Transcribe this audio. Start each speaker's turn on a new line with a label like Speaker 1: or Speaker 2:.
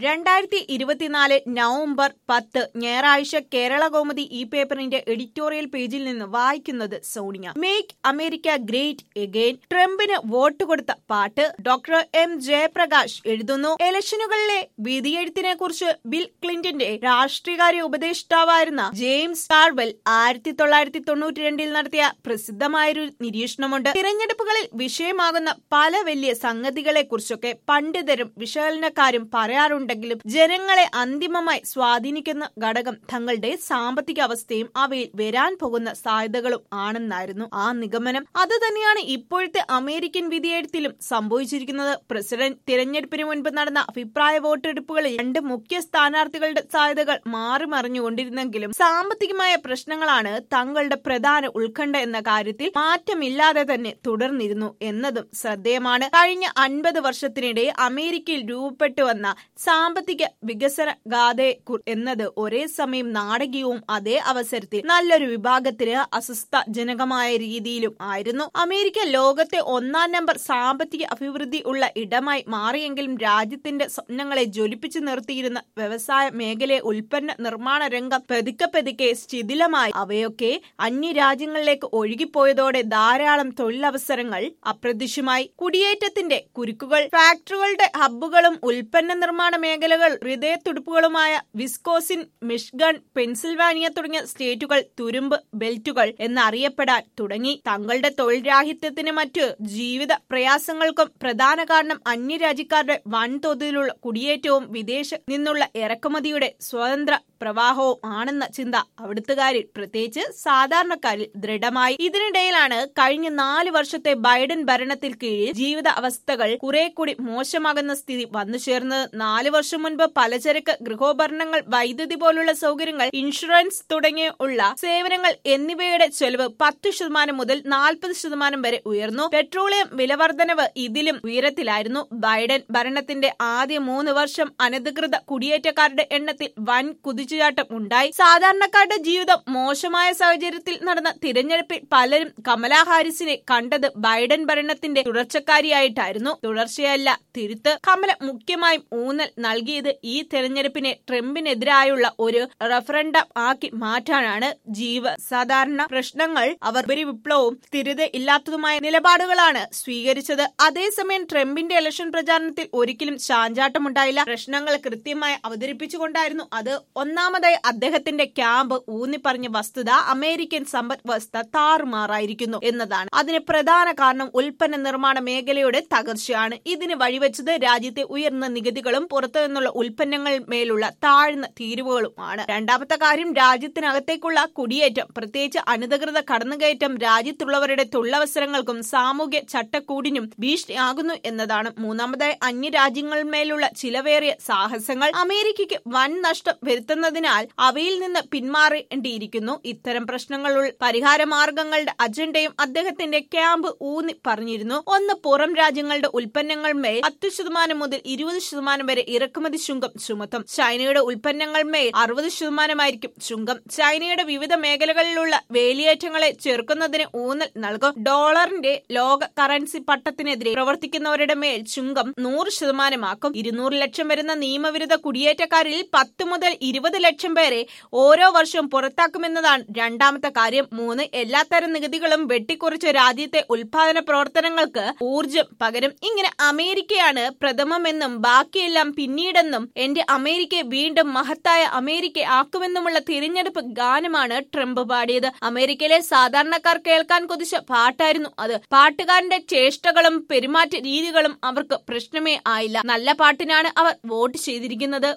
Speaker 1: രണ്ടായിരത്തി ഇരുപത്തിനാല് നവംബർ പത്ത് ഞായറാഴ്ച കേരള കൗമുദി ഈ പേപ്പറിന്റെ എഡിറ്റോറിയൽ പേജിൽ നിന്ന് വായിക്കുന്നത് Sonia make America great again ട്രംപിന് വോട്ട് കൊടുത്ത പാട്ട് ഡോക്ടർ എം ജയപ്രകാശ് എഴുതുന്നു ഇലക്ഷനുകളിലെ വിധിയെഴുത്തിനെ കുറിച്ച് ബിൽ ക്ലിന്റന്റെ രാഷ്ട്രീയകാര്യ ഉപദേഷ്ടാവായിരുന്ന ജെയിംസ് കാർവെൽ ആയിരത്തി തൊള്ളായിരത്തി തൊണ്ണൂറ്റി രണ്ടിൽ നടത്തിയ പ്രസിദ്ധമായൊരു നിരീക്ഷണമുണ്ട് തിരഞ്ഞെടുപ്പുകളിൽ വിഷയമാകുന്ന പല വലിയ സംഗതികളെ കുറിച്ചൊക്കെ പണ്ഡിതരും വിശകലനക്കാരും പറയാറുണ്ടെങ്കിലും ജനങ്ങളെ അന്തിമമായി സ്വാധീനിക്കുന്ന ഘടകം തങ്ങളുടെ സാമ്പത്തിക അവസ്ഥയും അവയിൽ വരാൻ പോകുന്ന സാധ്യതകളും ആണെന്നായിരുന്നു ആ നിഗമനം അത് തന്നെയാണ് ഇപ്പോഴത്തെ അമേരിക്കൻ വിധിയെഴുത്തിലും സംഭവിച്ചിരിക്കുന്നത് പ്രസിഡന്റ് തിരഞ്ഞെടുപ്പിന് മുൻപ് നടന്ന അഭിപ്രായ വോട്ടെടുപ്പുകളിൽ രണ്ട് മുഖ്യ സ്ഥാനാർത്ഥികളുടെ സാധ്യതകൾ മാറി മറിഞ്ഞുകൊണ്ടിരുന്നെങ്കിലും സാമ്പത്തികമായ പ്രശ്നങ്ങളാണ് തങ്ങളുടെ പ്രധാന ഉത്കണ്ഠ എന്ന കാര്യത്തിൽ മാറ്റമില്ലാതെ തന്നെ തുടർന്നിരുന്നു എന്നതും ശ്രദ്ധേയമാണ് കഴിഞ്ഞ അൻപത് വർഷത്തിനിടെ അമേരിക്കയിൽ രൂപപ്പെട്ടു വന്ന സാമ്പത്തിക വികസന ഗാഥ എന്നത് ഒരേ സമയം നാടകീയവും അതേ അവസരത്തിൽ നല്ലൊരു വിഭാഗത്തിന് അസ്വസ്ഥജനകമായ രീതിയിലും ആയിരുന്നു അമേരിക്ക ലോകത്തെ ഒന്നാം നമ്പർ സാമ്പത്തിക അഭിവൃദ്ധി ഉള്ള ഇടമായി മാറിയെങ്കിലും രാജ്യത്തിന്റെ സ്വപ്നങ്ങളെ ജ്വലിപ്പിച്ചു നിർത്തിയിരുന്ന വ്യവസായ മേഖലയെ ഉൽപ്പന്ന നിർമ്മാണ രംഗം പതുക്കെ പതുക്കെ ശിഥിലമായി അവയൊക്കെ അന്യരാജ്യങ്ങളിലേക്ക് ഒഴുകിപ്പോയതോടെ ധാരാളം തൊഴിലവസരങ്ങൾ അപ്രത്യക്ഷമായി കുടിയേറ്റത്തിന്റെ കുരുക്കുകൾ ഫാക്ടറികളുടെ ഹബ്ബുകളും ഉൽപ്പന്ന നിർമ്മാണ മേഖലകൾ ഹൃദയത്തുടുപ്പുകളുമായ വിസ്കോസിൻ മിഷ്ഗൺ പെൻസിൽവാനിയ തുടങ്ങിയ സ്റ്റേറ്റുകൾ തുരുമ്പ് ബെൽറ്റുകൾ എന്നറിയപ്പെടാൻ തുടങ്ങി തങ്ങളുടെ തൊഴിൽ രാഹിത്യത്തിന് മറ്റു ജീവിത പ്രയാസങ്ങൾക്കും പ്രധാന കാരണം അന്യരാജ്യക്കാരുടെ വൻതോതിലുള്ള കുടിയേറ്റവും വിദേശ നിന്നുള്ള ഇറക്കുമതിയുടെ സ്വതന്ത്ര പ്രവാഹവും ആണെന്ന ചിന്ത അവിടുത്തുകാരിൽ പ്രത്യേകിച്ച് സാധാരണക്കാരിൽ ദൃഢമായി ഇതിനിടയിലാണ് കഴിഞ്ഞ നാല് വർഷത്തെ ബൈഡൻ ഭരണത്തിൽ കീഴിൽ ജീവിത അവസ്ഥകൾ കുറെ കൂടി മോശമാകുന്ന സ്ഥിതി വന്നു ചേർന്നത് നാല് വർഷം മുൻപ് പലചരക്ക് ഗൃഹോപകരണങ്ങൾ വൈദ്യുതി പോലുള്ള സൗകര്യങ്ങൾ ഇൻഷുറൻസ് തുടങ്ങിയ ഉള്ള സേവനങ്ങൾ എന്നിവയുടെ ചെലവ് പത്ത് ശതമാനം മുതൽ നാൽപ്പത് ശതമാനം വരെ ഉയർന്നു പെട്രോളിയം വിലവർദ്ധനവ് ഇതിലും ഉയരത്തിലായിരുന്നു ബൈഡൻ ഭരണത്തിന്റെ ആദ്യ മൂന്ന് വർഷം അനധികൃത കുടിയേറ്റക്കാരുടെ എണ്ണത്തിൽ വൻ കുതിച്ചുചാട്ടം ഉണ്ടായി സാധാരണക്കാരുടെ ജീവിതം മോശമായ സാഹചര്യത്തിൽ നടന്ന തിരഞ്ഞെടുപ്പിൽ പലരും കമലാ ഹാരിസിനെ കണ്ടത് ബൈഡൻ ഭരണത്തിന്റെ തുടർച്ചക്കാരിയായിട്ടായിരുന്നു തുടർച്ചയല്ല തിരുത്ത് കമല മുഖ്യമായും ഊന്നൽ നൽകിയത് ഈ തെരഞ്ഞെടുപ്പിനെ ട്രംപിനെതിരായുള്ള ഒരു റഫറൻഡം ആക്കി മാറ്റാനാണ് ജീവ സാധാരണ പ്രശ്നങ്ങൾ അവർ ഒരു വിപ്ലവവും സ്ഥിരത ഇല്ലാത്തതുമായ നിലപാടുകളാണ് സ്വീകരിച്ചത് അതേസമയം ട്രംപിന്റെ ഇലക്ഷൻ പ്രചാരണത്തിൽ ഒരിക്കലും ചാഞ്ചാട്ടമുണ്ടായില്ല പ്രശ്നങ്ങൾ കൃത്യമായി അവതരിപ്പിച്ചുകൊണ്ടായിരുന്നു അത് ഒന്നാമതായി അദ്ദേഹത്തിന്റെ ക്യാമ്പ് ഊന്നിപ്പറഞ്ഞ വസ്തുത അമേരിക്കൻ സമ്പദ് വ്യവസ്ഥ താറുമാറായിരിക്കുന്നു എന്നതാണ് അതിന് പ്രധാന കാരണം ഉൽപ്പന്ന നിർമ്മാണ മേഖലയുടെ തകർച്ചയാണ് ഇതിന് വഴിവെച്ചത് രാജ്യത്തെ ഉയർന്ന നികുതികളും പുറത്തു നിന്നുള്ള ഉൽപ്പന്നങ്ങൾ മേലുള്ള താഴ്ന്ന തീരുവകളുമാണ് രണ്ടാമത്തെ കാര്യം രാജ്യത്തിനകത്തേക്കുള്ള കുടിയേറ്റം പ്രത്യേകിച്ച് അനധികൃത കടന്നുകയറ്റം രാജ്യത്തുള്ളവരുടെ തൊഴിലവസരങ്ങൾക്കും സാമൂഹ്യ ചട്ടക്കൂടിനും ഭീഷണിയാകുന്നു എന്നതാണ് മൂന്നാമതായി അന്യരാജ്യങ്ങളിന്മേലുള്ള ചിലവേറിയ സാഹസങ്ങൾ അമേരിക്കയ്ക്ക് വൻ നഷ്ടം വരുത്തുന്നതിനാൽ അവയിൽ നിന്ന് പിന്മാറേണ്ടിയിരിക്കുന്നു ഇത്തരം പ്രശ്നങ്ങളുള്ള പരിഹാര മാർഗങ്ങളുടെ അജണ്ടയും അദ്ദേഹത്തിന്റെ ക്യാമ്പ് ഊന്നി പറഞ്ഞിരുന്നു ഒന്ന് പുറം രാജ്യങ്ങളുടെ ഉൽപ്പന്നങ്ങൾ മേൽ പത്ത് ശതമാനം മുതൽ ഇരുപത് ശതമാനം വരെ ഇറക്കുമതി ശുങ്കം ചുമത്തും ചൈനയുടെ ഉൽപ്പന്നങ്ങൾ മേൽ അറുപത് ശതമാനമായിരിക്കും ചുങ്കം ചൈനയുടെ വിവിധ മേഖലകളിലുള്ള വേലിയേറ്റങ്ങളെ ചെറുക്കുന്നതിന് ഊന്നൽ നൽകും ഡോളറിന്റെ ലോക കറൻസി പട്ടത്തിനെതിരെ പ്രവർത്തിക്കുന്നവരുടെ മേൽ ചുങ്കം നൂറ് ശതമാനമാക്കും ഇരുന്നൂറ് ലക്ഷം വരുന്ന നിയമവിരുദ്ധ കുടിയേറ്റക്കാരിൽ പത്ത് മുതൽ ഇരുപത് ലക്ഷം പേരെ ഓരോ വർഷവും പുറത്താക്കുമെന്നതാണ് രണ്ടാമത്തെ കാര്യം മൂന്ന് എല്ലാത്തരം നികുതികളും വെട്ടിക്കുറിച്ച് രാജ്യത്തെ ഉൽപാദന പ്രവർത്തനങ്ങൾക്ക് ഊർജം പകരും ഇങ്ങനെ അമേരിക്കയാണ് പ്രഥമമെന്നും ബാക്കിയെല്ലാം പിന്നീടെന്നും എന്റെ അമേരിക്കയെ വീണ്ടും മഹത്തായ അമേരിക്ക ആക്കുമെന്നുമുള്ള തിരഞ്ഞെടുപ്പ് ഗാനമാണ് ട്രംപ് പാടിയത് അമേരിക്കയിലെ സാധാരണക്കാർ കേൾക്കാൻ കൊതിച്ച പാട്ടായിരുന്നു അത് പാട്ടുകാരന്റെ ചേഷ്ടകളും പെരുമാറ്റ രീതികളും അവർക്ക് പ്രശ്നമേ ആയില്ല നല്ല പാട്ടിനാണ് അവർ വോട്ട് ചെയ്തിരിക്കുന്നത്